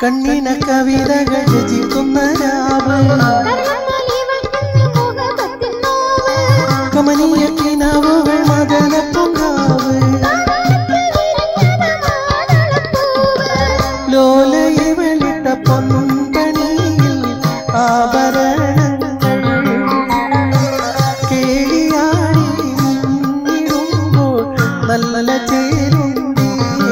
കണ്ണിന കവിതകൾ രചിക്കുന്ന രാവ് കമനീയ കിനാവുകൾ മദന പൊങ്കാവ് ലോലയെ വെളിട്ട പൊന്തണിയിൽ ആഭരണങ്ങൾ കേളിയാടി നിന്നിടുമ്പോൾ നല്ല ചേരുണ്ടി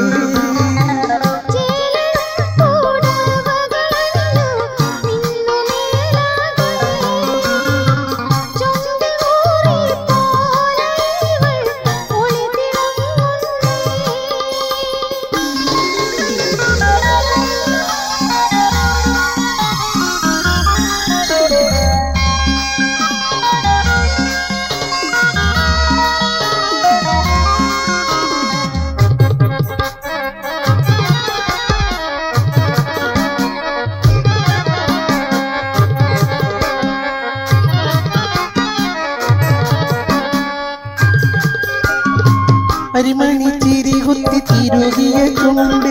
അരിമണി ചിരി കുത്തി തിരുകിയ ചുണ്ട്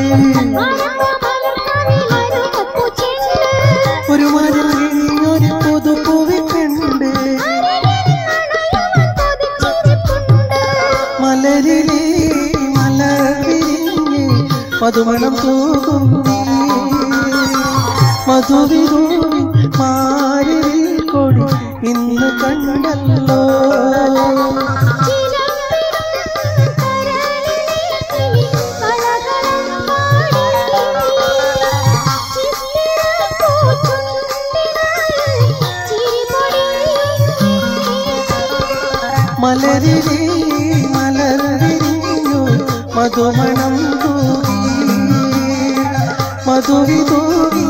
ഒരു മരം ഒരു പുതുപ്പൂവി കണ്ട് മലരിലെ മലർ വിരിഞ്ഞ് മധുമണം തൂകുന്നേ മധുവിതൂവി മാരിൽ കൊടി ഇന്ന് കണ്ടല്ലോ മലരിലെ മലർ വിരിഞ്ഞു മധുമണം തൂകി മധുവിതൂകി